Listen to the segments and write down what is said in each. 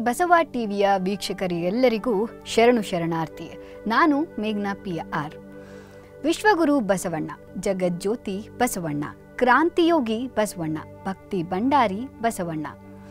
ಬಸವ ಟಿವಿಯ ವೀಕ್ಷಕರಿಗೆಲ್ಲರಿಗೂ ಶರಣು ಶರಣಾರ್ಥಿ ನಾನು ಮೇಘ್ನಾ ಪಿ ಆರ್ ವಿಶ್ವಗುರು ಬಸವಣ್ಣ ಜಗಜ್ಯೋತಿ ಬಸವಣ್ಣ ಕ್ರಾಂತಿಯೋಗಿ ಬಸವಣ್ಣ ಭಕ್ತಿ ಭಂಡಾರಿ ಬಸವಣ್ಣ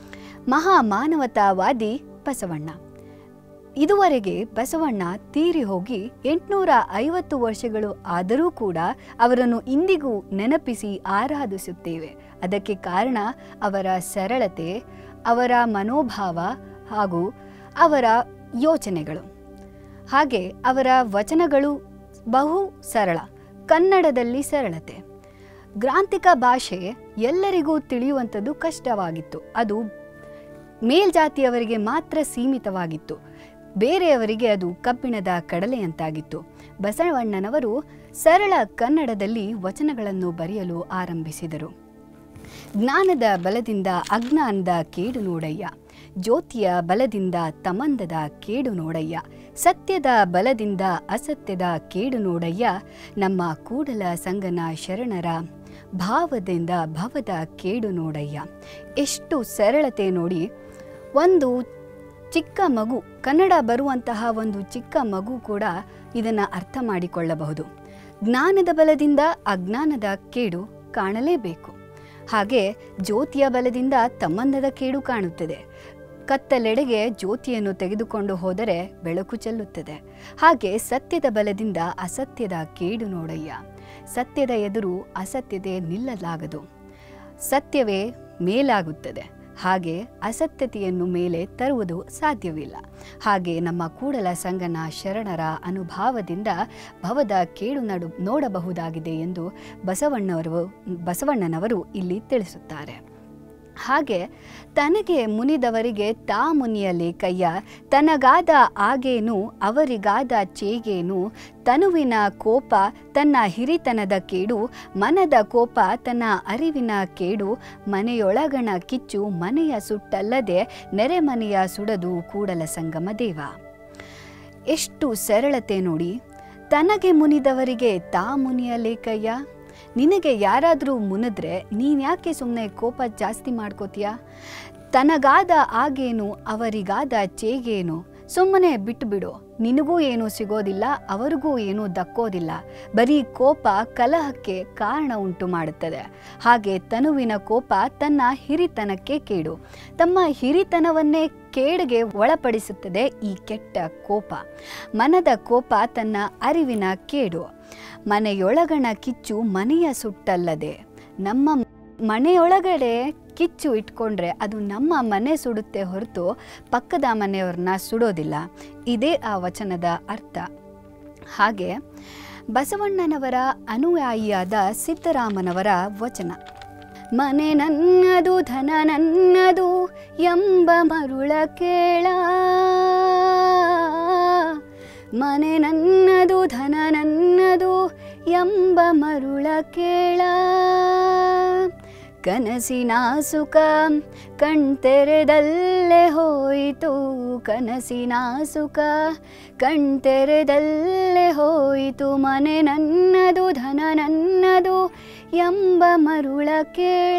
ಮಹಾಮಾನವತಾವಾದಿ ಬಸವಣ್ಣ ಇದುವರೆಗೆ ಬಸವಣ್ಣ ತೀರಿ ಹೋಗಿ ಎಂಟುನೂರ ಐವತ್ತು ವರ್ಷಗಳು ಆದರೂ ಕೂಡ ಅವರನ್ನು ಇಂದಿಗೂ ನೆನಪಿಸಿ ಆರಾಧಿಸುತ್ತೇವೆ ಅದಕ್ಕೆ ಕಾರಣ ಅವರ ಸರಳತೆ ಅವರ ಮನೋಭಾವ ಹಾಗೂ ಅವರ ಯೋಚನೆಗಳು ಹಾಗೆ ಅವರ ವಚನಗಳು ಬಹು ಸರಳ ಕನ್ನಡದಲ್ಲಿ ಸರಳತೆ ಗ್ರಾಂಥಿಕ ಭಾಷೆ ಎಲ್ಲರಿಗೂ ತಿಳಿಯುವಂಥದ್ದು ಕಷ್ಟವಾಗಿತ್ತು ಅದು ಮೇಲ್ಜಾತಿಯವರಿಗೆ ಮಾತ್ರ ಸೀಮಿತವಾಗಿತ್ತು ಬೇರೆಯವರಿಗೆ ಅದು ಕಬ್ಬಿಣದ ಕಡಲೆಯಂತಾಗಿತ್ತು ಬಸವಣ್ಣನವರು ಸರಳ ಕನ್ನಡದಲ್ಲಿ ವಚನಗಳನ್ನು ಬರೆಯಲು ಆರಂಭಿಸಿದರು ಜ್ಞಾನದ ಬಲದಿಂದ ಅಜ್ಞಾನದ ಕೇಡು ನೋಡಯ್ಯ ಜ್ಯೋತಿಯ ಬಲದಿಂದ ತಮಂದದ ಕೇಡು ನೋಡಯ್ಯ ಸತ್ಯದ ಬಲದಿಂದ ಅಸತ್ಯದ ಕೇಡು ನೋಡಯ್ಯ ನಮ್ಮ ಕೂಡಲ ಸಂಗನ ಶರಣರ ಭಾವದಿಂದ ಭವದ ಕೇಡು ನೋಡಯ್ಯ ಎಷ್ಟು ಸರಳತೆ ನೋಡಿ ಒಂದು ಚಿಕ್ಕ ಮಗು ಕನ್ನಡ ಬರುವಂತಹ ಒಂದು ಚಿಕ್ಕ ಮಗು ಕೂಡ ಇದನ್ನು ಅರ್ಥ ಮಾಡಿಕೊಳ್ಳಬಹುದು ಜ್ಞಾನದ ಬಲದಿಂದ ಅಜ್ಞಾನದ ಕೇಡು ಕಾಣಲೇಬೇಕು ಹಾಗೆ ಜ್ಯೋತಿಯ ಬಲದಿಂದ ತಮ್ಮಂದದ ಕೇಡು ಕಾಣುತ್ತದೆ ಕತ್ತಲೆಡೆಗೆ ಜ್ಯೋತಿಯನ್ನು ತೆಗೆದುಕೊಂಡು ಹೋದರೆ ಬೆಳಕು ಚೆಲ್ಲುತ್ತದೆ ಹಾಗೆ ಸತ್ಯದ ಬಲದಿಂದ ಅಸತ್ಯದ ಕೇಡು ನೋಡಯ್ಯ ಸತ್ಯದ ಎದುರು ಅಸತ್ಯತೆ ನಿಲ್ಲಲಾಗದು ಸತ್ಯವೇ ಮೇಲಾಗುತ್ತದೆ ಹಾಗೆ ಅಸತ್ಯತೆಯನ್ನು ಮೇಲೆ ತರುವುದು ಸಾಧ್ಯವಿಲ್ಲ ಹಾಗೆ ನಮ್ಮ ಕೂಡಲ ಸಂಗನ ಶರಣರ ಅನುಭಾವದಿಂದ ಭವದ ಕೇಡು ನಡು ನೋಡಬಹುದಾಗಿದೆ ಎಂದು ಬಸವಣ್ಣವರು ಬಸವಣ್ಣನವರು ಇಲ್ಲಿ ತಿಳಿಸುತ್ತಾರೆ ಹಾಗೆ ತನಗೆ ಮುನಿದವರಿಗೆ ತಾ ಮುನಿಯಲಿ ಕಯ್ಯ ತನಗಾದ ಆಗೇನು ಅವರಿಗಾದ ಚೇಗೇನು ತನುವಿನ ಕೋಪ ತನ್ನ ಹಿರಿತನದ ಕೇಡು ಮನದ ಕೋಪ ತನ್ನ ಅರಿವಿನ ಕೇಡು ಮನೆಯೊಳಗಣ ಕಿಚ್ಚು ಮನೆಯ ಸುಟ್ಟಲ್ಲದೆ ನೆರೆಮನೆಯ ಸುಡದು ಕೂಡಲ ಸಂಗಮ ದೇವ ಎಷ್ಟು ಸರಳತೆ ನೋಡಿ ತನಗೆ ಮುನಿದವರಿಗೆ ತಾ ಮುನಿಯಲೇಕಯ್ಯ ನಿನಗೆ ಯಾರಾದರೂ ಮುನಿದ್ರೆ ನೀನ್ಯಾಕೆ ಸುಮ್ಮನೆ ಕೋಪ ಜಾಸ್ತಿ ಮಾಡ್ಕೋತೀಯ ತನಗಾದ ಆಗೇನು ಅವರಿಗಾದ ಚೇಗೇನು ಸುಮ್ಮನೆ ಬಿಟ್ಟುಬಿಡು ನಿನಗೂ ಏನೂ ಸಿಗೋದಿಲ್ಲ ಅವರಿಗೂ ಏನೂ ದಕ್ಕೋದಿಲ್ಲ ಬರೀ ಕೋಪ ಕಲಹಕ್ಕೆ ಕಾರಣ ಉಂಟು ಮಾಡುತ್ತದೆ ಹಾಗೆ ತನುವಿನ ಕೋಪ ತನ್ನ ಹಿರಿತನಕ್ಕೆ ಕೇಡು ತಮ್ಮ ಹಿರಿತನವನ್ನೇ ಕೇಡಿಗೆ ಒಳಪಡಿಸುತ್ತದೆ ಈ ಕೆಟ್ಟ ಕೋಪ ಮನದ ಕೋಪ ತನ್ನ ಅರಿವಿನ ಕೇಡು ಮನೆಯೊಳಗಣ ಕಿಚ್ಚು ಮನೆಯ ಸುಟ್ಟಲ್ಲದೆ ನಮ್ಮ ಮನೆಯೊಳಗಡೆ ಕಿಚ್ಚು ಇಟ್ಕೊಂಡ್ರೆ ಅದು ನಮ್ಮ ಮನೆ ಸುಡುತ್ತೆ ಹೊರತು ಪಕ್ಕದ ಮನೆಯವ್ರನ್ನ ಸುಡೋದಿಲ್ಲ ಇದೇ ಆ ವಚನದ ಅರ್ಥ ಹಾಗೆ ಬಸವಣ್ಣನವರ ಅನುಯಾಯಿಯಾದ ಸಿದ್ದರಾಮನವರ ವಚನ ಮನೆ ನನ್ನದು ಧನ ನನ್ನದು ಎಂಬ ಮರುಳ ಕೇಳ ಮನೆ ನನ್ನದು ಧನ ನನ್ನದು ಎಂಬ ಮರುಳ ಕೇಳ ಕನಸಿನ ಸುಖ ಕಣ್ತೆರೆದಲ್ಲೇ ಹೋಯಿತು ಕನಸಿನ ಸುಖ ಕಣ್ತೆರೆದಲ್ಲೇ ಹೋಯಿತು ಮನೆ ನನ್ನದು ಧನ ನನ್ನದು ಎಂಬ ಮರುಳ ಕೇಳ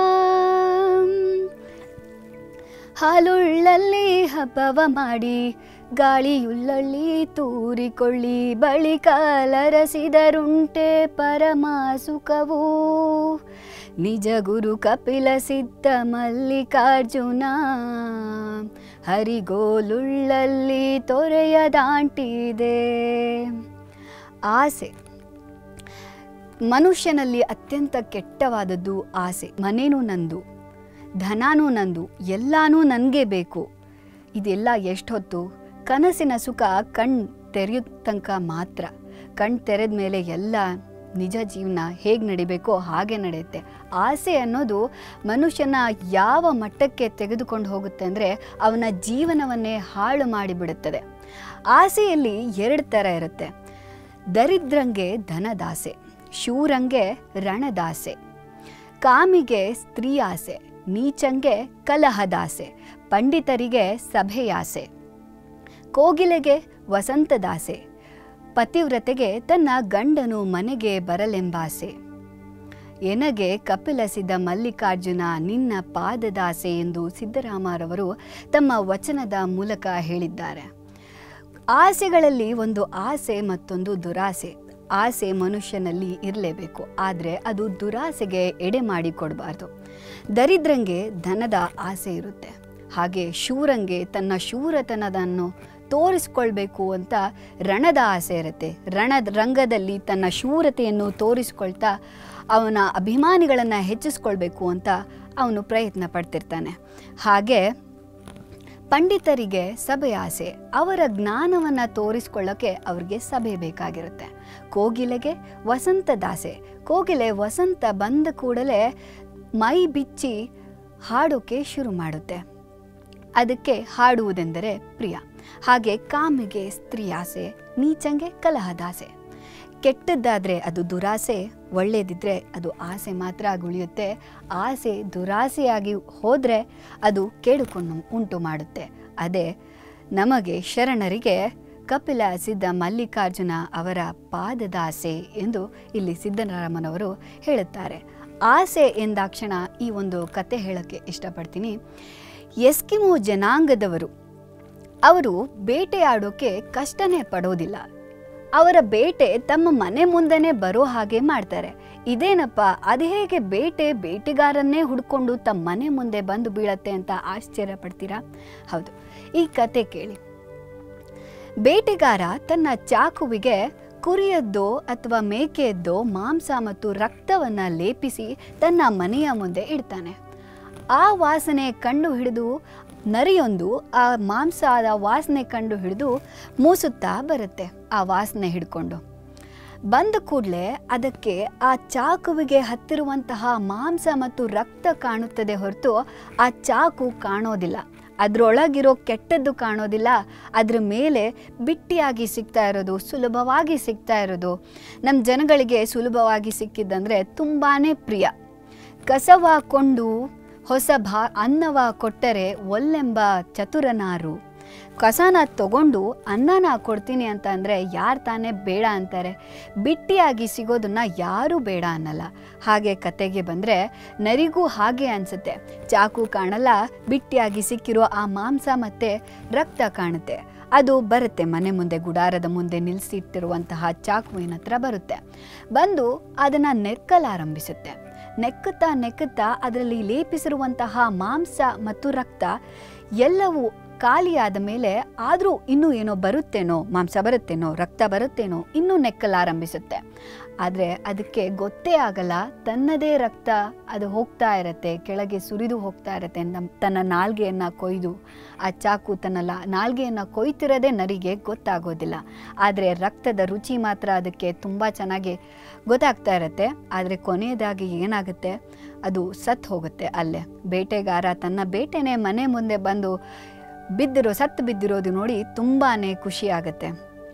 ಹಾಲುಳ್ಳಲ್ಲಿ ಹಬ್ಬವ ಮಾಡಿ ಗಾಳಿಯುಳ್ಳಲ್ಲಿ ತೂರಿಕೊಳ್ಳಿ ಬಳಿಕ ಲರಸಿದರುಂಟೆ ಪರಮ ಸುಖವು ನಿಜ ಗುರು ಕಪಿಲ ಸಿದ್ಧ ಮಲ್ಲಿಕಾರ್ಜುನ ಹರಿಗೋಲುಳ್ಳಲ್ಲಿ ತೊರೆಯ ದಾಂಟಿದೆ ಆಸೆ ಮನುಷ್ಯನಲ್ಲಿ ಅತ್ಯಂತ ಕೆಟ್ಟವಾದದ್ದು ಆಸೆ ಮನೇನೂ ನಂದು ಧನಾನೂ ನಂದು ಎಲ್ಲಾನೂ ನನಗೆ ಬೇಕು ಇದೆಲ್ಲ ಎಷ್ಟೊತ್ತು ಕನಸಿನ ಸುಖ ಕಣ್ ತೆರೆಯೋ ತನಕ ಮಾತ್ರ ಕಣ್ ತೆರೆದ ಮೇಲೆ ಎಲ್ಲ ನಿಜ ಜೀವನ ಹೇಗೆ ನಡಿಬೇಕೋ ಹಾಗೆ ನಡೆಯುತ್ತೆ ಆಸೆ ಅನ್ನೋದು ಮನುಷ್ಯನ ಯಾವ ಮಟ್ಟಕ್ಕೆ ತೆಗೆದುಕೊಂಡು ಹೋಗುತ್ತೆ ಅಂದರೆ ಅವನ ಜೀವನವನ್ನೇ ಹಾಳು ಮಾಡಿಬಿಡುತ್ತದೆ ಆಸೆಯಲ್ಲಿ ಎರಡು ಥರ ಇರುತ್ತೆ ದರಿದ್ರಂಗೆ ಧನದಾಸೆ ಶೂರಂಗೆ ರಣದಾಸೆ ಕಾಮಿಗೆ ಸ್ತ್ರೀ ಆಸೆ ನೀಚಂಗೆ ಕಲಹದಾಸೆ ಪಂಡಿತರಿಗೆ ಸಭೆಯಾಸೆ ಕೋಗಿಲೆಗೆ ವಸಂತದಾಸೆ ಪತಿವ್ರತೆಗೆ ತನ್ನ ಗಂಡನು ಮನೆಗೆ ಬರಲೆಂಬಾಸೆ ಎನಗೆ ಕಪಿಲಸಿದ ಮಲ್ಲಿಕಾರ್ಜುನ ನಿನ್ನ ಪಾದದಾಸೆ ಎಂದು ಸಿದ್ದರಾಮರವರು ತಮ್ಮ ವಚನದ ಮೂಲಕ ಹೇಳಿದ್ದಾರೆ ಆಸೆಗಳಲ್ಲಿ ಒಂದು ಆಸೆ ಮತ್ತೊಂದು ದುರಾಸೆ ಆಸೆ ಮನುಷ್ಯನಲ್ಲಿ ಇರಲೇಬೇಕು ಆದರೆ ಅದು ದುರಾಸೆಗೆ ಎಡೆ ಮಾಡಿ ಕೊಡಬಾರ್ದು ದರಿದ್ರಂಗೆ ಧನದ ಆಸೆ ಇರುತ್ತೆ ಹಾಗೆ ಶೂರಂಗೆ ತನ್ನ ಶೂರತನದನ್ನು ತೋರಿಸ್ಕೊಳ್ಬೇಕು ಅಂತ ರಣದ ಆಸೆ ಇರುತ್ತೆ ರಣದ ರಂಗದಲ್ಲಿ ತನ್ನ ಶೂರತೆಯನ್ನು ತೋರಿಸ್ಕೊಳ್ತಾ ಅವನ ಅಭಿಮಾನಿಗಳನ್ನು ಹೆಚ್ಚಿಸ್ಕೊಳ್ಬೇಕು ಅಂತ ಅವನು ಪ್ರಯತ್ನ ಪಡ್ತಿರ್ತಾನೆ ಹಾಗೆ ಪಂಡಿತರಿಗೆ ಸಭೆ ಆಸೆ ಅವರ ಜ್ಞಾನವನ್ನು ತೋರಿಸ್ಕೊಳ್ಳೋಕ್ಕೆ ಅವ್ರಿಗೆ ಸಭೆ ಬೇಕಾಗಿರುತ್ತೆ ಕೋಗಿಲೆಗೆ ವಸಂತದಾಸೆ ಕೋಗಿಲೆ ವಸಂತ ಬಂದ ಕೂಡಲೇ ಮೈ ಬಿಚ್ಚಿ ಹಾಡೋಕೆ ಶುರು ಮಾಡುತ್ತೆ ಅದಕ್ಕೆ ಹಾಡುವುದೆಂದರೆ ಪ್ರಿಯ ಹಾಗೆ ಕಾಮಿಗೆ ಸ್ತ್ರೀ ಆಸೆ ನೀಚಂಗೆ ಕಲಹದಾಸೆ ಕೆಟ್ಟದ್ದಾದರೆ ಅದು ದುರಾಸೆ ಒಳ್ಳೆಯದಿದ್ದರೆ ಅದು ಆಸೆ ಮಾತ್ರ ಆಗಿ ಉಳಿಯುತ್ತೆ ಆಸೆ ದುರಾಸೆಯಾಗಿ ಹೋದರೆ ಅದು ಕೇಡುಕೊಂಡು ಉಂಟು ಮಾಡುತ್ತೆ ಅದೇ ನಮಗೆ ಶರಣರಿಗೆ ಕಪಿಲ ಸಿದ್ಧ ಮಲ್ಲಿಕಾರ್ಜುನ ಅವರ ಪಾದದಾಸೆ ಎಂದು ಇಲ್ಲಿ ಸಿದ್ದರಾಮನವರು ಹೇಳುತ್ತಾರೆ ಆಸೆ ಎಂದಾಕ್ಷಣ ಈ ಒಂದು ಕತೆ ಹೇಳೋಕ್ಕೆ ಇಷ್ಟಪಡ್ತೀನಿ ಎಸ್ಕಿಮೋ ಜನಾಂಗದವರು ಅವರು ಬೇಟೆಯಾಡೋಕೆ ಕಷ್ಟನೇ ಪಡೋದಿಲ್ಲ ಅವರ ಬೇಟೆ ತಮ್ಮ ಮನೆ ಮುಂದೆನೇ ಬರೋ ಹಾಗೆ ಮಾಡ್ತಾರೆ ಇದೇನಪ್ಪ ಅದು ಹೇಗೆ ಬೇಟೆ ಬೇಟೆಗಾರನ್ನೇ ಹುಡ್ಕೊಂಡು ತಮ್ಮ ಮನೆ ಮುಂದೆ ಬಂದು ಬೀಳತ್ತೆ ಅಂತ ಆಶ್ಚರ್ಯ ಪಡ್ತೀರಾ ಹೌದು ಈ ಕತೆ ಕೇಳಿ ಬೇಟೆಗಾರ ತನ್ನ ಚಾಕುವಿಗೆ ಕುರಿಯದ್ದೋ ಅಥವಾ ಮೇಕೆಯದ್ದೋ ಮಾಂಸ ಮತ್ತು ರಕ್ತವನ್ನ ಲೇಪಿಸಿ ತನ್ನ ಮನೆಯ ಮುಂದೆ ಇಡ್ತಾನೆ ಆ ವಾಸನೆ ಕಂಡು ಹಿಡಿದು ನರಿಯೊಂದು ಆ ಮಾಂಸದ ವಾಸನೆ ಕಂಡು ಹಿಡಿದು ಮೂಸುತ್ತಾ ಬರುತ್ತೆ ಆ ವಾಸನೆ ಹಿಡ್ಕೊಂಡು ಬಂದ ಕೂಡಲೇ ಅದಕ್ಕೆ ಆ ಚಾಕುವಿಗೆ ಹತ್ತಿರುವಂತಹ ಮಾಂಸ ಮತ್ತು ರಕ್ತ ಕಾಣುತ್ತದೆ ಹೊರತು ಆ ಚಾಕು ಕಾಣೋದಿಲ್ಲ ಅದರೊಳಗಿರೋ ಕೆಟ್ಟದ್ದು ಕಾಣೋದಿಲ್ಲ ಅದ್ರ ಮೇಲೆ ಬಿಟ್ಟಿಯಾಗಿ ಸಿಗ್ತಾ ಇರೋದು ಸುಲಭವಾಗಿ ಸಿಗ್ತಾ ಇರೋದು ನಮ್ಮ ಜನಗಳಿಗೆ ಸುಲಭವಾಗಿ ಸಿಕ್ಕಿದ್ದಂದರೆ ತುಂಬಾ ಪ್ರಿಯ ಕಸವ ಕೊಂಡು ಹೊಸ ಭಾ ಅನ್ನವ ಕೊಟ್ಟರೆ ಒಲ್ಲೆಂಬ ಚತುರನಾರು ಕಸನ ತಗೊಂಡು ಅನ್ನನ ಕೊಡ್ತೀನಿ ಅಂತ ಅಂದರೆ ಯಾರು ತಾನೇ ಬೇಡ ಅಂತಾರೆ ಬಿಟ್ಟಿಯಾಗಿ ಸಿಗೋದನ್ನ ಯಾರೂ ಬೇಡ ಅನ್ನಲ್ಲ ಹಾಗೆ ಕತೆಗೆ ಬಂದರೆ ನರಿಗೂ ಹಾಗೆ ಅನಿಸುತ್ತೆ ಚಾಕು ಕಾಣಲ್ಲ ಬಿಟ್ಟಿಯಾಗಿ ಸಿಕ್ಕಿರೋ ಆ ಮಾಂಸ ಮತ್ತು ರಕ್ತ ಕಾಣುತ್ತೆ ಅದು ಬರುತ್ತೆ ಮನೆ ಮುಂದೆ ಗುಡಾರದ ಮುಂದೆ ನಿಲ್ಲಿಸಿಟ್ಟಿರುವಂತಹ ಚಾಕುವಿನ ಹತ್ರ ಬರುತ್ತೆ ಬಂದು ಅದನ್ನು ನೆಕ್ಕಲಾರಂಭಿಸುತ್ತೆ ನೆಕ್ಕುತ್ತಾ ನೆಕ್ಕುತ್ತಾ ಅದರಲ್ಲಿ ಲೇಪಿಸಿರುವಂತಹ ಮಾಂಸ ಮತ್ತು ರಕ್ತ ಎಲ್ಲವೂ ಖಾಲಿಯಾದ ಮೇಲೆ ಆದರೂ ಇನ್ನೂ ಏನೋ ಬರುತ್ತೇನೋ ಮಾಂಸ ಬರುತ್ತೇನೋ ರಕ್ತ ಬರುತ್ತೇನೋ ಇನ್ನೂ ನೆಕ್ಕಲಾರಂಭಿಸುತ್ತೆ ಆದರೆ ಅದಕ್ಕೆ ಗೊತ್ತೇ ಆಗಲ್ಲ ತನ್ನದೇ ರಕ್ತ ಅದು ಹೋಗ್ತಾ ಇರತ್ತೆ ಕೆಳಗೆ ಸುರಿದು ಹೋಗ್ತಾ ಇರತ್ತೆ ನಮ್ಮ ತನ್ನ ನಾಲ್ಗೆಯನ್ನು ಕೊಯ್ದು ಆ ಚಾಕು ತನ್ನ ಲಾ ನಾಲ್ಗೆಯನ್ನು ಕೊಯ್ತಿರೋದೇ ನರಿಗೆ ಗೊತ್ತಾಗೋದಿಲ್ಲ ಆದರೆ ರಕ್ತದ ರುಚಿ ಮಾತ್ರ ಅದಕ್ಕೆ ತುಂಬ ಚೆನ್ನಾಗಿ ಗೊತ್ತಾಗ್ತಾ ಇರತ್ತೆ ಆದರೆ ಕೊನೆಯದಾಗಿ ಏನಾಗುತ್ತೆ ಅದು ಸತ್ತು ಹೋಗುತ್ತೆ ಅಲ್ಲೇ ಬೇಟೆಗಾರ ತನ್ನ ಬೇಟೆನೇ ಮನೆ ಮುಂದೆ ಬಂದು ಬಿದ್ದಿರೋ ಸತ್ತು ಬಿದ್ದಿರೋದು ನೋಡಿ ತುಂಬಾ ಖುಷಿ ಆಗುತ್ತೆ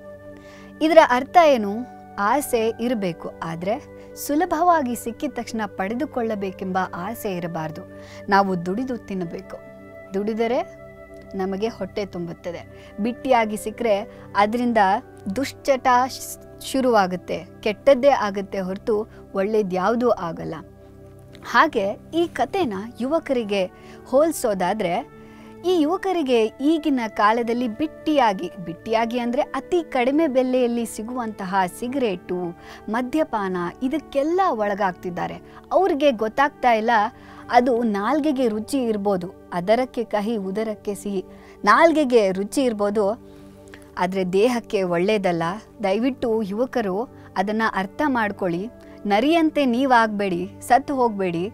ಇದರ ಅರ್ಥ ಏನು ಆಸೆ ಇರಬೇಕು ಆದರೆ ಸುಲಭವಾಗಿ ಸಿಕ್ಕಿದ ತಕ್ಷಣ ಪಡೆದುಕೊಳ್ಳಬೇಕೆಂಬ ಆಸೆ ಇರಬಾರ್ದು ನಾವು ದುಡಿದು ತಿನ್ನಬೇಕು ದುಡಿದರೆ ನಮಗೆ ಹೊಟ್ಟೆ ತುಂಬುತ್ತದೆ ಬಿಟ್ಟಿಯಾಗಿ ಸಿಕ್ಕರೆ ಅದರಿಂದ ದುಶ್ಚಟ ಶ್- ಶುರುವಾಗುತ್ತೆ ಕೆಟ್ಟದ್ದೇ ಆಗುತ್ತೆ ಹೊರತು ಒಳ್ಳೇದ್ಯಾವುದೂ ಆಗಲ್ಲ ಹಾಗೆ ಈ ಕತೆನ ಯುವಕರಿಗೆ ಹೋಲಿಸೋದಾದರೆ ಈ ಯುವಕರಿಗೆ ಈಗಿನ ಕಾಲದಲ್ಲಿ ಬಿಟ್ಟಿಯಾಗಿ ಬಿಟ್ಟಿಯಾಗಿ ಅಂದರೆ ಅತಿ ಕಡಿಮೆ ಬೆಲೆಯಲ್ಲಿ ಸಿಗುವಂತಹ ಸಿಗರೇಟು ಮದ್ಯಪಾನ ಇದಕ್ಕೆಲ್ಲ ಒಳಗಾಗ್ತಿದ್ದಾರೆ ಅವ್ರಿಗೆ ಗೊತ್ತಾಗ್ತಾ ಇಲ್ಲ ಅದು ನಾಲ್ಗೆಗೆ ರುಚಿ ಇರ್ಬೋದು ಅದರಕ್ಕೆ ಕಹಿ ಉದರಕ್ಕೆ ಸಿಹಿ ನಾಲ್ಗೆಗೆ ರುಚಿ ಇರ್ಬೋದು ಆದರೆ ದೇಹಕ್ಕೆ ಒಳ್ಳೆಯದಲ್ಲ ದಯವಿಟ್ಟು ಯುವಕರು ಅದನ್ನು ಅರ್ಥ ಮಾಡ್ಕೊಳ್ಳಿ ನರಿಯಂತೆ ನೀವಾಗಬೇಡಿ ಸತ್ತು ಹೋಗಬೇಡಿ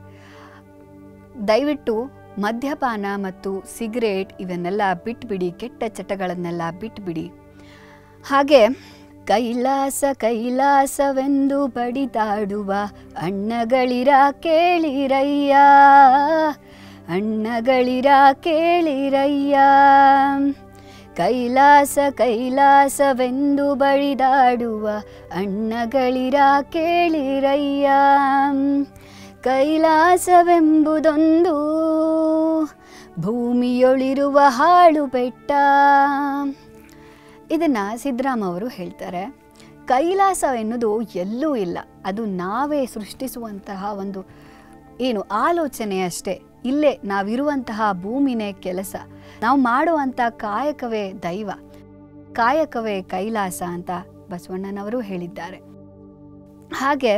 ದಯವಿಟ್ಟು ಮದ್ಯಪಾನ ಮತ್ತು ಸಿಗರೇಟ್ ಇವನ್ನೆಲ್ಲ ಬಿಟ್ಬಿಡಿ ಕೆಟ್ಟ ಚಟಗಳನ್ನೆಲ್ಲ ಬಿಟ್ಬಿಡಿ ಹಾಗೆ ಕೈಲಾಸ ಕೈಲಾಸವೆಂದು ಬಡಿದಾಡುವ ಅಣ್ಣಗಳಿರ ಕೇಳಿರಯ್ಯ ಅಣ್ಣಗಳಿರ ಕೇಳಿರಯ್ಯ ಕೈಲಾಸ ಕೈಲಾಸವೆಂದು ಬಡಿದಾಡುವ ಅಣ್ಣಗಳಿರ ಕೇಳಿರಯ್ಯ ಕೈಲಾಸವೆಂಬುದೊಂದು ಭೂಮಿಯೊಳಿರುವ ಹಾಳು ಬೆಟ್ಟ ಇದನ್ನು ಸಿದ್ದರಾಮ ಅವರು ಹೇಳ್ತಾರೆ ಕೈಲಾಸ ಎನ್ನುವುದು ಎಲ್ಲೂ ಇಲ್ಲ ಅದು ನಾವೇ ಸೃಷ್ಟಿಸುವಂತಹ ಒಂದು ಏನು ಆಲೋಚನೆ ಅಷ್ಟೇ ಇಲ್ಲೇ ನಾವಿರುವಂತಹ ಭೂಮಿನೇ ಕೆಲಸ ನಾವು ಮಾಡುವಂಥ ಕಾಯಕವೇ ದೈವ ಕಾಯಕವೇ ಕೈಲಾಸ ಅಂತ ಬಸವಣ್ಣನವರು ಹೇಳಿದ್ದಾರೆ ಹಾಗೆ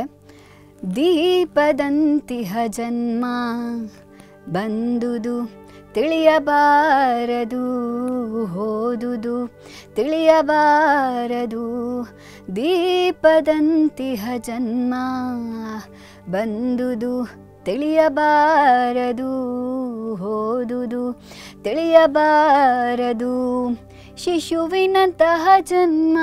ದೀಪದಂತಿಹ ಜನ್ಮ ಬಂದುದು ತಿಳಿಯಬಾರದು ಹೋದುದು ತಿಳಿಯಬಾರದು ದೀಪದಂತಿಹ ಜನ್ಮ ಬಂದುದು ತಿಳಿಯಬಾರದು ಹೋದುದು ತಿಳಿಯಬಾರದು ಶಿಶುವಿನಂತಹ ಜನ್ಮ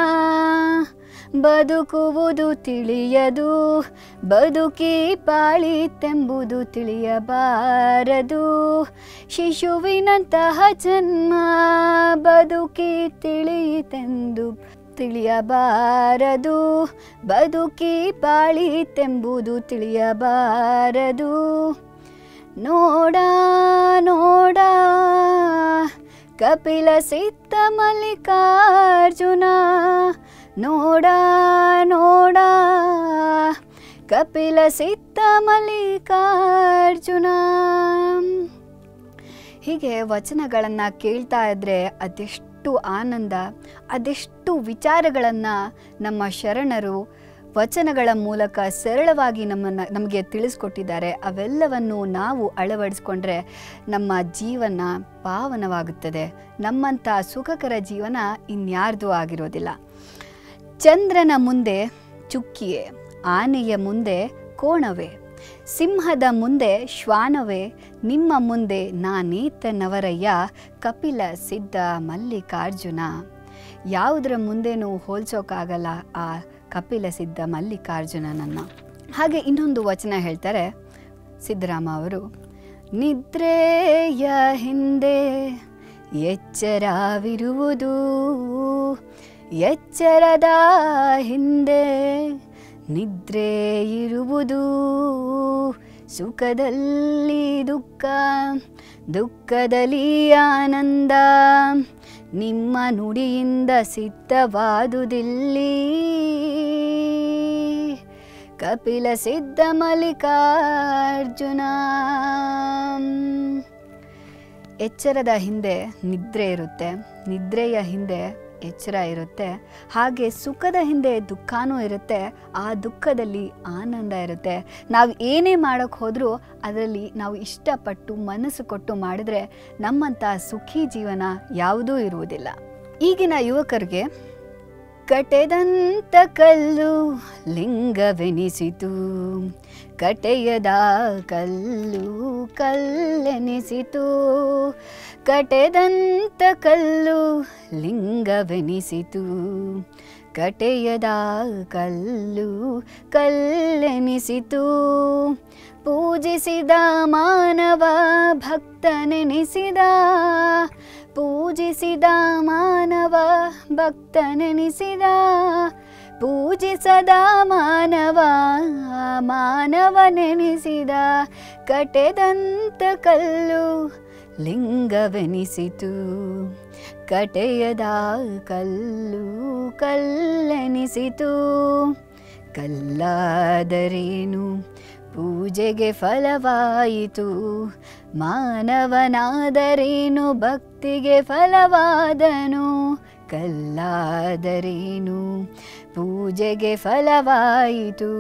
ಬದುಕುವುದು ತಿಳಿಯದು ಬದುಕಿ ಪಾಳಿತೆಂಬುದು ತಿಳಿಯಬಾರದು ಶಿಶುವಿನಂತಹ ಜನ್ಮ ಬದುಕಿ ತಿಳಿಯಿತೆಂದು ತಿಳಿಯಬಾರದು ಬದುಕಿ ಪಾಳಿತೆಂಬುದು ತಿಳಿಯಬಾರದು ನೋಡ ನೋಡ ಕಪಿಲ ಸಿದ್ಧ ಮಲ್ಲಿಕಾರ್ಜುನ ನೋಡ ನೋಡ ಕಪಿಲ ಸಿದ್ಧ ಮಲ್ಲಿಕಾರ್ಜುನ ಹೀಗೆ ವಚನಗಳನ್ನು ಕೇಳ್ತಾ ಇದ್ದರೆ ಅದೆಷ್ಟು ಆನಂದ ಅದೆಷ್ಟು ವಿಚಾರಗಳನ್ನು ನಮ್ಮ ಶರಣರು ವಚನಗಳ ಮೂಲಕ ಸರಳವಾಗಿ ನಮ್ಮನ್ನು ನಮಗೆ ತಿಳಿಸ್ಕೊಟ್ಟಿದ್ದಾರೆ ಅವೆಲ್ಲವನ್ನು ನಾವು ಅಳವಡಿಸ್ಕೊಂಡ್ರೆ ನಮ್ಮ ಜೀವನ ಪಾವನವಾಗುತ್ತದೆ ನಮ್ಮಂಥ ಸುಖಕರ ಜೀವನ ಇನ್ಯಾರ್ದೂ ಆಗಿರೋದಿಲ್ಲ ಚಂದ್ರನ ಮುಂದೆ ಚುಕ್ಕಿಯೇ ಆನೆಯ ಮುಂದೆ ಕೋಣವೇ ಸಿಂಹದ ಮುಂದೆ ಶ್ವಾನವೇ ನಿಮ್ಮ ಮುಂದೆ ನಾನೇತನವರಯ್ಯ ಕಪಿಲ ಸಿದ್ಧ ಮಲ್ಲಿಕಾರ್ಜುನ ಯಾವುದರ ಮುಂದೆನೂ ಹೋಲ್ಸೋಕ್ಕಾಗಲ್ಲ ಆ ಕಪಿಲ ಸಿದ್ಧ ಮಲ್ಲಿಕಾರ್ಜುನನನ್ನು ಹಾಗೆ ಇನ್ನೊಂದು ವಚನ ಹೇಳ್ತಾರೆ ಸಿದ್ದರಾಮ ಅವರು ನಿದ್ರೆಯ ಹಿಂದೆ ಎಚ್ಚರವಿರುವುದು ಎಚ್ಚರದ ಹಿಂದೆ ನಿದ್ರೆ ಇರುವುದು ಸುಖದಲ್ಲಿ ದುಃಖ ದುಃಖದಲ್ಲಿ ಆನಂದ ನಿಮ್ಮ ನುಡಿಯಿಂದ ಸಿದ್ಧವಾದುದಿಲ್ಲಿ ಕಪಿಲ ಸಿದ್ಧ ಮಲ್ಲಿಕಾರ್ಜುನ ಎಚ್ಚರದ ಹಿಂದೆ ನಿದ್ರೆ ಇರುತ್ತೆ ನಿದ್ರೆಯ ಹಿಂದೆ ಎಚ್ಚರ ಇರುತ್ತೆ ಹಾಗೆ ಸುಖದ ಹಿಂದೆ ದುಃಖನೂ ಇರುತ್ತೆ ಆ ದುಃಖದಲ್ಲಿ ಆನಂದ ಇರುತ್ತೆ ನಾವು ಏನೇ ಮಾಡೋಕ್ಕೆ ಹೋದರೂ ಅದರಲ್ಲಿ ನಾವು ಇಷ್ಟಪಟ್ಟು ಮನಸ್ಸು ಕೊಟ್ಟು ಮಾಡಿದ್ರೆ ನಮ್ಮಂಥ ಸುಖಿ ಜೀವನ ಯಾವುದೂ ಇರುವುದಿಲ್ಲ ಈಗಿನ ಯುವಕರಿಗೆ ಕಟೆದಂತ ಕಲ್ಲು ಲಿಂಗವೆನಿಸಿತು ಕಟೆಯದ ಕಲ್ಲು ಕಲ್ಲೆನಿಸಿತು ಕಟೆದಂತ ಕಲ್ಲು ಲಿಂಗವೆನಿಸಿತು ಕಟೆಯದ ಕಲ್ಲು ಕಲ್ಲೆನಿಸಿತು ಪೂಜಿಸಿದ ಮಾನವ ಭಕ್ತನೆನಿಸಿದ ಪೂಜಿಸಿದ ಮಾನವ ಭಕ್ತನೆನಿಸಿದ ಪೂಜಿಸದ ಮಾನವ ಮಾನವನೆನಿಸಿದ ಕಟೆದಂತ ಕಲ್ಲು ಲಿಂಗವೆನಿಸಿತು ಕಟೆಯದ ಕಲ್ಲು ಕಲ್ಲೆನಿಸಿತು ಕಲ್ಲಾದರೇನು ಪೂಜೆಗೆ ಫಲವಾಯಿತು ಮಾನವನಾದರೇನು ಭಕ್ತಿಗೆ ಫಲವಾದನು ಕಲ್ಲಾದರೇನು ಪೂಜೆಗೆ ಫಲವಾಯಿತು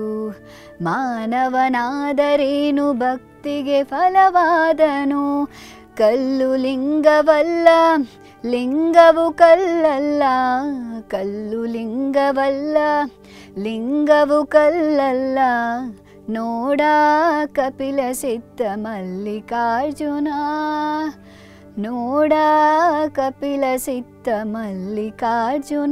ಮಾನವನಾದರೇನು ಭಕ್ತಿಗೆ ಫಲವಾದನು ಕಲ್ಲು ಲಿಂಗವಲ್ಲ ಲಿಂಗವು ಕಲ್ಲಲ್ಲ ಕಲ್ಲು ಲಿಂಗವಲ್ಲ ಲಿಂಗವು ಕಲ್ಲಲ್ಲ ನೋಡ ಕಪಿಲ ಸಿದ್ಧ ಮಲ್ಲಿಕಾರ್ಜುನ ನೋಡ ಕಪಿಲ ಸಿದ್ಧ ಮಲ್ಲಿಕಾರ್ಜುನ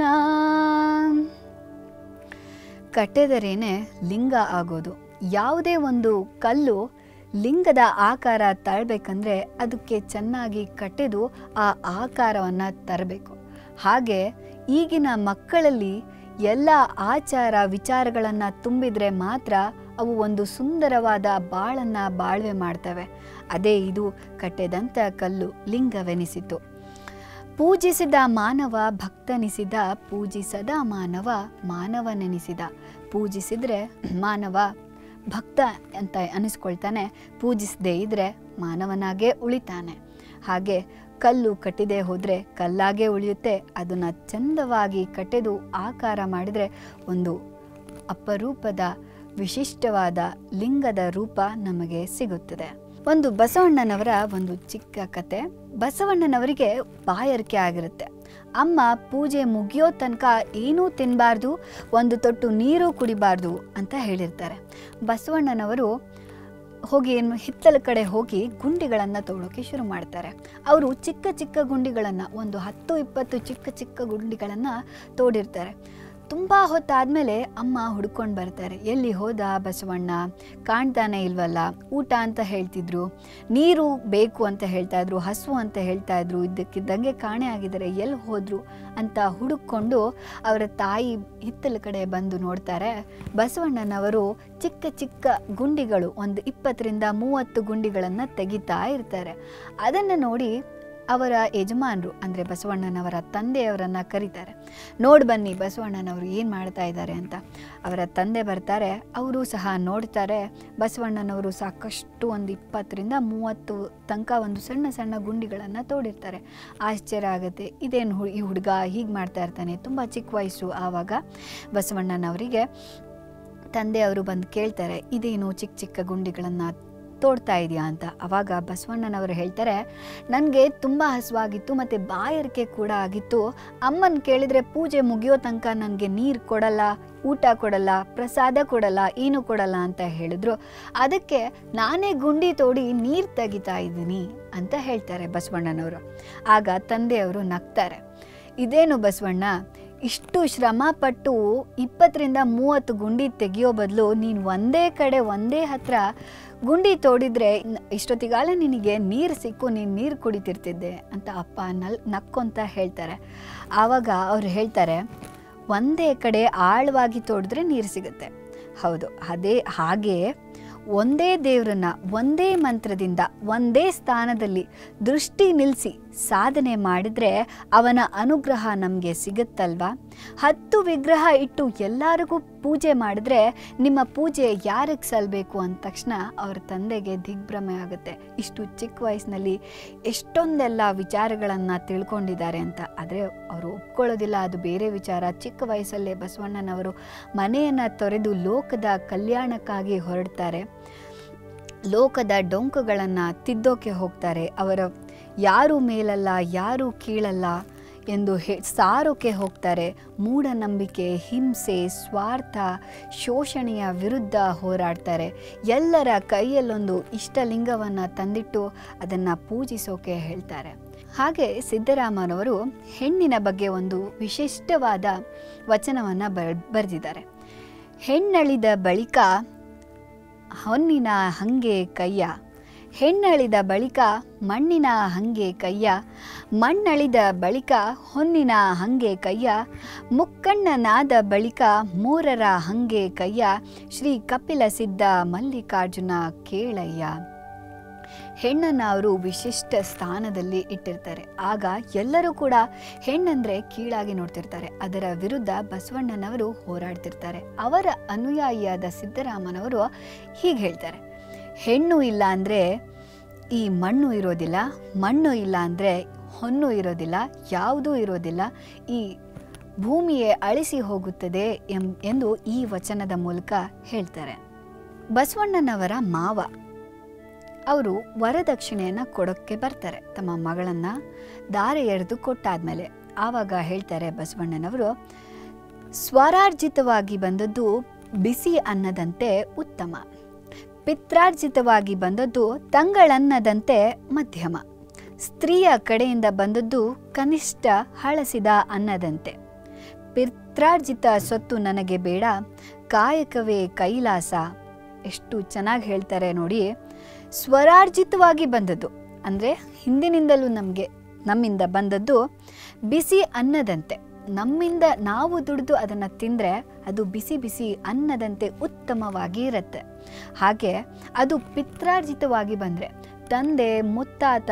ಕಟ್ಟೆದರೇನೆ ಲಿಂಗ ಆಗೋದು ಯಾವುದೇ ಒಂದು ಕಲ್ಲು ಲಿಂಗದ ಆಕಾರ ತರಬೇಕಂದ್ರೆ ಅದಕ್ಕೆ ಚೆನ್ನಾಗಿ ಕಟ್ಟೆದು ಆ ಆಕಾರವನ್ನು ತರಬೇಕು ಹಾಗೆ ಈಗಿನ ಮಕ್ಕಳಲ್ಲಿ ಎಲ್ಲ ಆಚಾರ ವಿಚಾರಗಳನ್ನು ತುಂಬಿದರೆ ಮಾತ್ರ ಅವು ಒಂದು ಸುಂದರವಾದ ಬಾಳನ್ನು ಬಾಳ್ವೆ ಮಾಡ್ತವೆ ಅದೇ ಇದು ಕಟ್ಟೆದಂಥ ಕಲ್ಲು ಲಿಂಗವೆನಿಸಿತು ಪೂಜಿಸಿದ ಮಾನವ ಭಕ್ತನಿಸಿದ ಪೂಜಿಸದ ಮಾನವ ಮಾನವನೆನಿಸಿದ ಪೂಜಿಸಿದ್ರೆ ಮಾನವ ಭಕ್ತ ಅಂತ ಅನಿಸ್ಕೊಳ್ತಾನೆ ಪೂಜಿಸದೇ ಇದ್ರೆ ಮಾನವನಾಗೇ ಉಳಿತಾನೆ ಹಾಗೆ ಕಲ್ಲು ಕಟ್ಟಿದೆ ಹೋದರೆ ಕಲ್ಲಾಗೇ ಉಳಿಯುತ್ತೆ ಅದನ್ನು ಚಂದವಾಗಿ ಕಟ್ಟೆದು ಆಕಾರ ಮಾಡಿದರೆ ಒಂದು ಅಪರೂಪದ ವಿಶಿಷ್ಟವಾದ ಲಿಂಗದ ರೂಪ ನಮಗೆ ಸಿಗುತ್ತದೆ ಒಂದು ಬಸವಣ್ಣನವರ ಒಂದು ಚಿಕ್ಕ ಕತೆ ಬಸವಣ್ಣನವರಿಗೆ ಬಾಯಾರಿಕೆ ಆಗಿರುತ್ತೆ ಅಮ್ಮ ಪೂಜೆ ಮುಗಿಯೋ ತನಕ ಏನೂ ತಿನ್ನಬಾರ್ದು ಒಂದು ತೊಟ್ಟು ನೀರು ಕುಡಿಬಾರ್ದು ಅಂತ ಹೇಳಿರ್ತಾರೆ ಬಸವಣ್ಣನವರು ಹೋಗಿ ಏನು ಹಿತ್ತಲ ಕಡೆ ಹೋಗಿ ಗುಂಡಿಗಳನ್ನು ತಗೊಳ್ಳೋಕೆ ಶುರು ಮಾಡ್ತಾರೆ ಅವರು ಚಿಕ್ಕ ಚಿಕ್ಕ ಗುಂಡಿಗಳನ್ನು ಒಂದು ಹತ್ತು ಇಪ್ಪತ್ತು ಚಿಕ್ಕ ಚಿಕ್ಕ ಗುಂಡಿಗಳನ್ನು ತೋಡಿರ್ತಾರೆ ತುಂಬ ಹೊತ್ತಾದಮೇಲೆ ಅಮ್ಮ ಹುಡ್ಕೊಂಡು ಬರ್ತಾರೆ ಎಲ್ಲಿ ಹೋದ ಬಸವಣ್ಣ ಕಾಣ್ತಾನೆ ಇಲ್ವಲ್ಲ ಊಟ ಅಂತ ಹೇಳ್ತಿದ್ರು ನೀರು ಬೇಕು ಅಂತ ಹೇಳ್ತಾ ಇದ್ರು ಹಸು ಅಂತ ಹೇಳ್ತಾ ಇದ್ರು ಇದ್ದಕ್ಕಿದ್ದಂಗೆ ಕಾಣೆ ಆಗಿದ್ದಾರೆ ಎಲ್ಲಿ ಹೋದ್ರು ಅಂತ ಹುಡುಕೊಂಡು ಅವರ ತಾಯಿ ಹಿತ್ತಲ ಕಡೆ ಬಂದು ನೋಡ್ತಾರೆ ಬಸವಣ್ಣನವರು ಚಿಕ್ಕ ಚಿಕ್ಕ ಗುಂಡಿಗಳು ಒಂದು ಇಪ್ಪತ್ತರಿಂದ ಮೂವತ್ತು ಗುಂಡಿಗಳನ್ನು ತೆಗಿತಾ ಇರ್ತಾರೆ ಅದನ್ನು ನೋಡಿ ಅವರ ಯಜಮಾನರು ಅಂದರೆ ಬಸವಣ್ಣನವರ ತಂದೆಯವರನ್ನು ಕರೀತಾರೆ ನೋಡಿ ಬನ್ನಿ ಬಸವಣ್ಣನವರು ಏನು ಮಾಡ್ತಾ ಇದ್ದಾರೆ ಅಂತ ಅವರ ತಂದೆ ಬರ್ತಾರೆ ಅವರು ಸಹ ನೋಡ್ತಾರೆ ಬಸವಣ್ಣನವರು ಸಾಕಷ್ಟು ಒಂದು ಇಪ್ಪತ್ತರಿಂದ ಮೂವತ್ತು ತನಕ ಒಂದು ಸಣ್ಣ ಸಣ್ಣ ಗುಂಡಿಗಳನ್ನು ತೋಡಿರ್ತಾರೆ ಆಶ್ಚರ್ಯ ಆಗುತ್ತೆ ಇದೇನು ಹು ಈ ಹುಡುಗ ಹೀಗೆ ಮಾಡ್ತಾ ಇರ್ತಾನೆ ತುಂಬ ಚಿಕ್ಕ ವಯಸ್ಸು ಆವಾಗ ಬಸವಣ್ಣನವರಿಗೆ ತಂದೆಯವರು ಬಂದು ಕೇಳ್ತಾರೆ ಇದೇನು ಚಿಕ್ಕ ಚಿಕ್ಕ ಗುಂಡಿಗಳನ್ನು ತೋಡ್ತಾ ಇದೆಯಾ ಅಂತ ಅವಾಗ ಬಸವಣ್ಣನವರು ಹೇಳ್ತಾರೆ ನನಗೆ ತುಂಬ ಹಸುವಾಗಿತ್ತು ಮತ್ತು ಬಾಯಾರಿಕೆ ಕೂಡ ಆಗಿತ್ತು ಅಮ್ಮನ ಕೇಳಿದರೆ ಪೂಜೆ ಮುಗಿಯೋ ತನಕ ನನಗೆ ನೀರು ಕೊಡಲ್ಲ ಊಟ ಕೊಡಲ್ಲ ಪ್ರಸಾದ ಕೊಡಲ್ಲ ಏನು ಕೊಡಲ್ಲ ಅಂತ ಹೇಳಿದ್ರು ಅದಕ್ಕೆ ನಾನೇ ಗುಂಡಿ ತೋಡಿ ನೀರು ತೆಗಿತಾ ಇದ್ದೀನಿ ಅಂತ ಹೇಳ್ತಾರೆ ಬಸವಣ್ಣನವರು ಆಗ ತಂದೆಯವರು ನಗ್ತಾರೆ ಇದೇನು ಬಸವಣ್ಣ ಇಷ್ಟು ಶ್ರಮ ಪಟ್ಟು ಇಪ್ಪತ್ತರಿಂದ ಮೂವತ್ತು ಗುಂಡಿ ತೆಗಿಯೋ ಬದಲು ನೀನು ಒಂದೇ ಕಡೆ ಒಂದೇ ಹತ್ರ ಗುಂಡಿ ತೋಡಿದ್ರೆ ನ- ಇಷ್ಟೊತ್ತಿಗಾಲ ನಿನಗೆ ನೀರು ಸಿಕ್ಕು ನೀನು ನೀರು ಕುಡಿತಿರ್ತಿದ್ದೆ ಅಂತ ಅಪ್ಪ ನಲ್ ನಕ್ಕೊಂತ ಹೇಳ್ತಾರೆ ಆವಾಗ ಅವ್ರು ಹೇಳ್ತಾರೆ ಒಂದೇ ಕಡೆ ಆಳವಾಗಿ ತೋಡಿದ್ರೆ ನೀರು ಸಿಗುತ್ತೆ ಹೌದು ಅದೇ ಹಾಗೆ ಒಂದೇ ದೇವರನ್ನ ಒಂದೇ ಮಂತ್ರದಿಂದ ಒಂದೇ ಸ್ಥಾನದಲ್ಲಿ ದೃಷ್ಟಿ ನಿಲ್ಲಿಸಿ ಸಾಧನೆ ಮಾಡಿದ್ರೆ ಅವನ ಅನುಗ್ರಹ ನಮಗೆ ಸಿಗುತ್ತಲ್ವಾ ಹತ್ತು ವಿಗ್ರಹ ಇಟ್ಟು ಎಲ್ಲರಿಗೂ ಪೂಜೆ ಮಾಡಿದ್ರೆ ನಿಮ್ಮ ಪೂಜೆ ಯಾರಿಗೆ ಸಲ್ಲಬೇಕು ಅಂದ ತಕ್ಷಣ ಅವ್ರ ತಂದೆಗೆ ದಿಗ್ಭ್ರಮೆ ಆಗುತ್ತೆ ಇಷ್ಟು ಚಿಕ್ಕ ವಯಸ್ಸಿನಲ್ಲಿ ಎಷ್ಟೊಂದೆಲ್ಲ ವಿಚಾರಗಳನ್ನು ತಿಳ್ಕೊಂಡಿದ್ದಾರೆ ಅಂತ ಆದರೆ ಅವರು ಒಪ್ಕೊಳ್ಳೋದಿಲ್ಲ ಅದು ಬೇರೆ ವಿಚಾರ ಚಿಕ್ಕ ವಯಸ್ಸಲ್ಲೇ ಬಸವಣ್ಣನವರು ಮನೆಯನ್ನು ತೊರೆದು ಲೋಕದ ಕಲ್ಯಾಣಕ್ಕಾಗಿ ಹೊರಡ್ತಾರೆ ಲೋಕದ ಡೊಂಕುಗಳನ್ನು ತಿದ್ದೋಕೆ ಹೋಗ್ತಾರೆ ಅವರ ಯಾರು ಮೇಲಲ್ಲ ಯಾರು ಕೀಳಲ್ಲ ಎಂದು ಹೇ ಸಾರೋಕೆ ಹೋಗ್ತಾರೆ ಮೂಢನಂಬಿಕೆ ಹಿಂಸೆ ಸ್ವಾರ್ಥ ಶೋಷಣೆಯ ವಿರುದ್ಧ ಹೋರಾಡ್ತಾರೆ ಎಲ್ಲರ ಕೈಯಲ್ಲೊಂದು ಇಷ್ಟಲಿಂಗವನ್ನು ತಂದಿಟ್ಟು ಅದನ್ನು ಪೂಜಿಸೋಕೆ ಹೇಳ್ತಾರೆ ಹಾಗೆ ಸಿದ್ದರಾಮನವರು ಹೆಣ್ಣಿನ ಬಗ್ಗೆ ಒಂದು ವಿಶಿಷ್ಟವಾದ ವಚನವನ್ನು ಬರ್ ಬರೆದಿದ್ದಾರೆ ಹೆಣ್ಣಳಿದ ಬಳಿಕ ಹೊನ್ನಿನ ಹಂಗೆ ಕೈಯ ಹೆಣ್ಣಳಿದ ಬಳಿಕ ಮಣ್ಣಿನ ಹಂಗೆ ಕೈಯ ಮಣ್ಣಳಿದ ಬಳಿಕ ಹೊನ್ನಿನ ಹಂಗೆ ಕೈಯ ಮುಕ್ಕಣ್ಣನಾದ ಬಳಿಕ ಮೂರರ ಹಂಗೆ ಕೈಯ ಶ್ರೀ ಕಪಿಲ ಸಿದ್ಧ ಮಲ್ಲಿಕಾರ್ಜುನ ಕೇಳಯ್ಯ ಹೆಣ್ಣನ್ನು ಅವರು ವಿಶಿಷ್ಟ ಸ್ಥಾನದಲ್ಲಿ ಇಟ್ಟಿರ್ತಾರೆ ಆಗ ಎಲ್ಲರೂ ಕೂಡ ಹೆಣ್ಣಂದ್ರೆ ಕೀಳಾಗಿ ನೋಡ್ತಿರ್ತಾರೆ ಅದರ ವಿರುದ್ಧ ಬಸವಣ್ಣನವರು ಹೋರಾಡ್ತಿರ್ತಾರೆ ಅವರ ಅನುಯಾಯಿಯಾದ ಸಿದ್ದರಾಮನವರು ಹೀಗೆ ಹೇಳ್ತಾರೆ ಹೆಣ್ಣು ಇಲ್ಲ ಅಂದರೆ ಈ ಮಣ್ಣು ಇರೋದಿಲ್ಲ ಮಣ್ಣು ಇಲ್ಲ ಅಂದರೆ ಹೊನ್ನು ಇರೋದಿಲ್ಲ ಯಾವುದೂ ಇರೋದಿಲ್ಲ ಈ ಭೂಮಿಯೇ ಅಳಿಸಿ ಹೋಗುತ್ತದೆ ಎಂ ಎಂದು ಈ ವಚನದ ಮೂಲಕ ಹೇಳ್ತಾರೆ ಬಸವಣ್ಣನವರ ಮಾವ ಅವರು ವರದಕ್ಷಿಣೆಯನ್ನು ಕೊಡೋಕ್ಕೆ ಬರ್ತಾರೆ ತಮ್ಮ ಮಗಳನ್ನು ದಾರೆ ಎರೆದು ಕೊಟ್ಟಾದ್ಮೇಲೆ ಆವಾಗ ಹೇಳ್ತಾರೆ ಬಸವಣ್ಣನವರು ಸ್ವರಾರ್ಜಿತವಾಗಿ ಬಂದದ್ದು ಬಿಸಿ ಅನ್ನದಂತೆ ಉತ್ತಮ ಪಿತ್ರಾರ್ಜಿತವಾಗಿ ಬಂದದ್ದು ತಂಗಳನ್ನದಂತೆ ಮಧ್ಯಮ ಸ್ತ್ರೀಯ ಕಡೆಯಿಂದ ಬಂದದ್ದು ಕನಿಷ್ಠ ಹಳಸಿದ ಅನ್ನದಂತೆ ಪಿತ್ರಾರ್ಜಿತ ಸೊತ್ತು ನನಗೆ ಬೇಡ ಕಾಯಕವೇ ಕೈಲಾಸ ಎಷ್ಟು ಚೆನ್ನಾಗಿ ಹೇಳ್ತಾರೆ ನೋಡಿ ಸ್ವರಾರ್ಜಿತವಾಗಿ ಬಂದದ್ದು ಅಂದರೆ ಹಿಂದಿನಿಂದಲೂ ನಮಗೆ ನಮ್ಮಿಂದ ಬಂದದ್ದು ಬಿಸಿ ಅನ್ನದಂತೆ ನಮ್ಮಿಂದ ನಾವು ದುಡಿದು ಅದನ್ನು ತಿಂದರೆ ಅದು ಬಿಸಿ ಬಿಸಿ ಅನ್ನದಂತೆ ಉತ್ತಮವಾಗಿ ಇರುತ್ತೆ ಹಾಗೆ ಅದು ಪಿತ್ರಾರ್ಜಿತವಾಗಿ ಬಂದರೆ ತಂದೆ ಮುತ್ತಾತ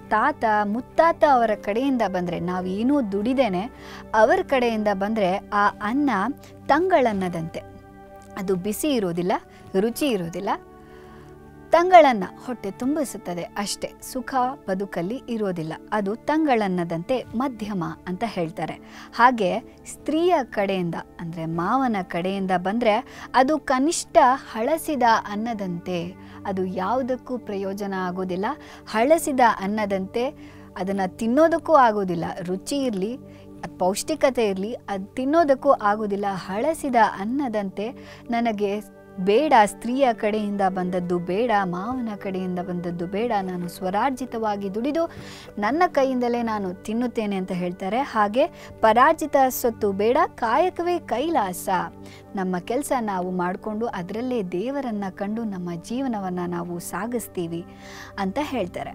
ತಾತ ಮುತ್ತಾತ ಅವರ ಕಡೆಯಿಂದ ಬಂದರೆ ನಾವೇನೂ ದುಡಿದೇನೆ ಅವರ ಕಡೆಯಿಂದ ಬಂದರೆ ಆ ಅನ್ನ ತಂಗಳನ್ನದಂತೆ ಅದು ಬಿಸಿ ಇರೋದಿಲ್ಲ ರುಚಿ ಇರೋದಿಲ್ಲ ತಂಗಳನ್ನ ಹೊಟ್ಟೆ ತುಂಬಿಸುತ್ತದೆ ಅಷ್ಟೇ ಸುಖ ಬದುಕಲ್ಲಿ ಇರೋದಿಲ್ಲ ಅದು ತಂಗಳನ್ನದಂತೆ ಮಧ್ಯಮ ಅಂತ ಹೇಳ್ತಾರೆ ಹಾಗೆ ಸ್ತ್ರೀಯ ಕಡೆಯಿಂದ ಅಂದರೆ ಮಾವನ ಕಡೆಯಿಂದ ಬಂದರೆ ಅದು ಕನಿಷ್ಠ ಹಳಸಿದ ಅನ್ನದಂತೆ ಅದು ಯಾವುದಕ್ಕೂ ಪ್ರಯೋಜನ ಆಗೋದಿಲ್ಲ ಹಳಸಿದ ಅನ್ನದಂತೆ ಅದನ್ನು ತಿನ್ನೋದಕ್ಕೂ ಆಗೋದಿಲ್ಲ ರುಚಿ ಇರಲಿ ಅದು ಪೌಷ್ಟಿಕತೆ ಇರಲಿ ಅದು ತಿನ್ನೋದಕ್ಕೂ ಆಗೋದಿಲ್ಲ ಹಳಸಿದ ಅನ್ನದಂತೆ ನನಗೆ ಬೇಡ ಸ್ತ್ರೀಯ ಕಡೆಯಿಂದ ಬಂದದ್ದು ಬೇಡ ಮಾವನ ಕಡೆಯಿಂದ ಬಂದದ್ದು ಬೇಡ ನಾನು ಸ್ವರಾರ್ಜಿತವಾಗಿ ದುಡಿದು ನನ್ನ ಕೈಯಿಂದಲೇ ನಾನು ತಿನ್ನುತ್ತೇನೆ ಅಂತ ಹೇಳ್ತಾರೆ ಹಾಗೆ ಪರಾಜಿತ ಸೊತ್ತು ಬೇಡ ಕಾಯಕವೇ ಕೈಲಾಸ ನಮ್ಮ ಕೆಲಸ ನಾವು ಮಾಡಿಕೊಂಡು ಅದರಲ್ಲೇ ದೇವರನ್ನು ಕಂಡು ನಮ್ಮ ಜೀವನವನ್ನು ನಾವು ಸಾಗಿಸ್ತೀವಿ ಅಂತ ಹೇಳ್ತಾರೆ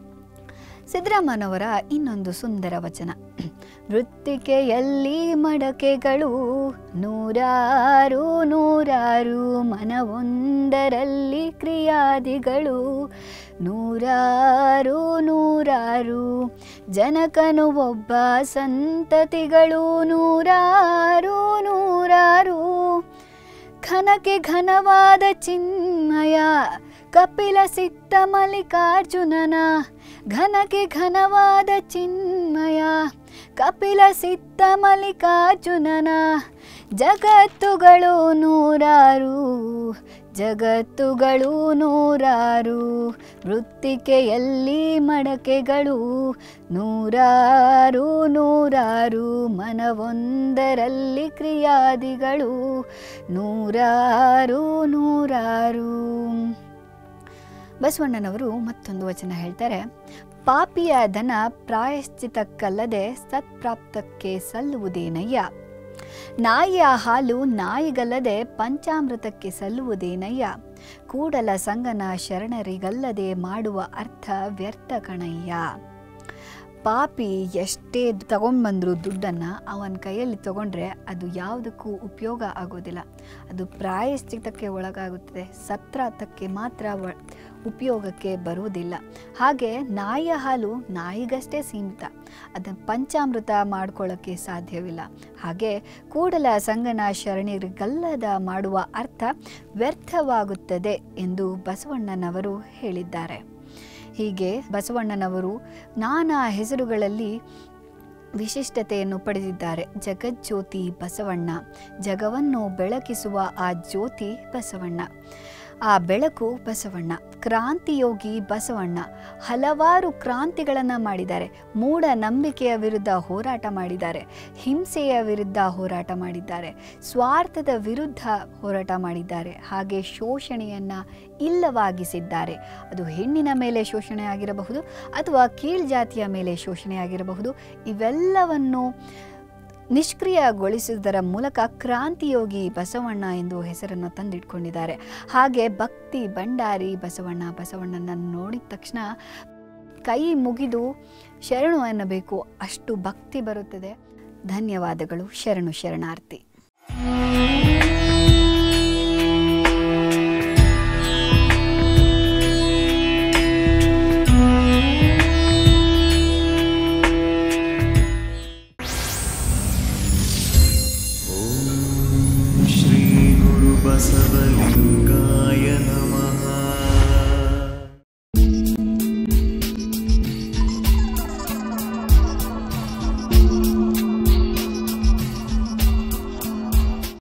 ಸಿದ್ದರಾಮನವರ ಇನ್ನೊಂದು ಸುಂದರ ವಚನ ವೃತ್ತಿಕೆಯಲ್ಲಿ ಮಡಕೆಗಳು ನೂರಾರು ನೂರಾರು ಮನವೊಂದರಲ್ಲಿ ಕ್ರಿಯಾದಿಗಳು ನೂರಾರು ನೂರಾರು ಜನಕನು ಒಬ್ಬ ಸಂತತಿಗಳು ನೂರಾರು ನೂರಾರು ಘನಕ್ಕೆ ಘನವಾದ ಚಿನ್ಮಯ ಕಪಿಲ ಸಿತ್ತ ಮಲ್ಲಿಕಾರ್ಜುನನ ಘನಕ್ಕೆ ಘನವಾದ ಚಿನ್ಮಯ ಕಪಿಲ ಸಿತ್ತ ಮಲ್ಲಿಕಾರ್ಜುನನ ಜಗತ್ತುಗಳು ನೂರಾರು ಜಗತ್ತುಗಳು ನೂರಾರು ವೃತ್ತಿಕೆಯಲ್ಲಿ ಮಡಕೆಗಳು ನೂರಾರು ನೂರಾರು ಮನವೊಂದರಲ್ಲಿ ಕ್ರಿಯಾದಿಗಳು ನೂರಾರು ನೂರಾರು ಬಸವಣ್ಣನವರು ಮತ್ತೊಂದು ವಚನ ಹೇಳ್ತಾರೆ ಪಾಪಿಯ ಧನ ಪ್ರಾಯಶ್ಚಿತಕ್ಕಲ್ಲದೆ ಸತ್ಪ್ರಾಪ್ತಕ್ಕೆ ಸಲ್ಲುವುದೇನಯ್ಯ ನಾಯಿಯ ಹಾಲು ನಾಯಿಗಲ್ಲದೆ ಪಂಚಾಮೃತಕ್ಕೆ ಸಲ್ಲುವುದೇನಯ್ಯ ಕೂಡಲ ಸಂಗನ ಶರಣರಿಗಲ್ಲದೆ ಮಾಡುವ ಅರ್ಥ ವ್ಯರ್ಥ ಕಣಯ್ಯ ಪಾಪಿ ಎಷ್ಟೇ ತಗೊಂಡ್ಬಂದ್ರು ದುಡ್ಡನ್ನು ಅವನ ಕೈಯಲ್ಲಿ ತಗೊಂಡ್ರೆ ಅದು ಯಾವುದಕ್ಕೂ ಉಪಯೋಗ ಆಗೋದಿಲ್ಲ ಅದು ಪ್ರಾಯಶ್ಚಿತಕ್ಕೆ ಒಳಗಾಗುತ್ತದೆ ಸತ್ರಾತಕ್ಕೆ ಮಾತ್ರ ಒ ಉಪಯೋಗಕ್ಕೆ ಬರುವುದಿಲ್ಲ ಹಾಗೆ ನಾಯಿಯ ಹಾಲು ನಾಯಿಗಷ್ಟೇ ಸೀಮಿತ ಅದನ್ನು ಪಂಚಾಮೃತ ಮಾಡ್ಕೊಳ್ಳೋಕ್ಕೆ ಸಾಧ್ಯವಿಲ್ಲ ಹಾಗೆ ಕೂಡಲ ಸಂಗನ ಶರಣರಿಗಲ್ಲದ ಮಾಡುವ ಅರ್ಥ ವ್ಯರ್ಥವಾಗುತ್ತದೆ ಎಂದು ಬಸವಣ್ಣನವರು ಹೇಳಿದ್ದಾರೆ ಹೀಗೆ ಬಸವಣ್ಣನವರು ನಾನಾ ಹೆಸರುಗಳಲ್ಲಿ ವಿಶಿಷ್ಟತೆಯನ್ನು ಪಡೆದಿದ್ದಾರೆ ಜಗಜ್ಯೋತಿ ಬಸವಣ್ಣ ಜಗವನ್ನು ಬೆಳಕಿಸುವ ಆ ಜ್ಯೋತಿ ಬಸವಣ್ಣ ಆ ಬೆಳಕು ಬಸವಣ್ಣ ಕ್ರಾಂತಿಯೋಗಿ ಬಸವಣ್ಣ ಹಲವಾರು ಕ್ರಾಂತಿಗಳನ್ನು ಮಾಡಿದ್ದಾರೆ ಮೂಢ ನಂಬಿಕೆಯ ವಿರುದ್ಧ ಹೋರಾಟ ಮಾಡಿದ್ದಾರೆ ಹಿಂಸೆಯ ವಿರುದ್ಧ ಹೋರಾಟ ಮಾಡಿದ್ದಾರೆ ಸ್ವಾರ್ಥದ ವಿರುದ್ಧ ಹೋರಾಟ ಮಾಡಿದ್ದಾರೆ ಹಾಗೆ ಶೋಷಣೆಯನ್ನು ಇಲ್ಲವಾಗಿಸಿದ್ದಾರೆ ಅದು ಹೆಣ್ಣಿನ ಮೇಲೆ ಶೋಷಣೆ ಆಗಿರಬಹುದು ಅಥವಾ ಕೀಳ್ಜಾತಿಯ ಮೇಲೆ ಶೋಷಣೆ ಆಗಿರಬಹುದು ಇವೆಲ್ಲವನ್ನು ನಿಷ್ಕ್ರಿಯಗೊಳಿಸುವುದರ ಮೂಲಕ ಕ್ರಾಂತಿಯೋಗಿ ಬಸವಣ್ಣ ಎಂದು ಹೆಸರನ್ನು ತಂದಿಟ್ಕೊಂಡಿದ್ದಾರೆ ಹಾಗೆ ಭಕ್ತಿ ಭಂಡಾರಿ ಬಸವಣ್ಣ ಬಸವಣ್ಣನನ್ನು ನೋಡಿದ ತಕ್ಷಣ ಕೈ ಮುಗಿದು ಶರಣು ಅನ್ನಬೇಕು ಅಷ್ಟು ಭಕ್ತಿ ಬರುತ್ತದೆ ಧನ್ಯವಾದಗಳು ಶರಣು ಶರಣಾರ್ಥಿ श्रीगुरुबसवलिं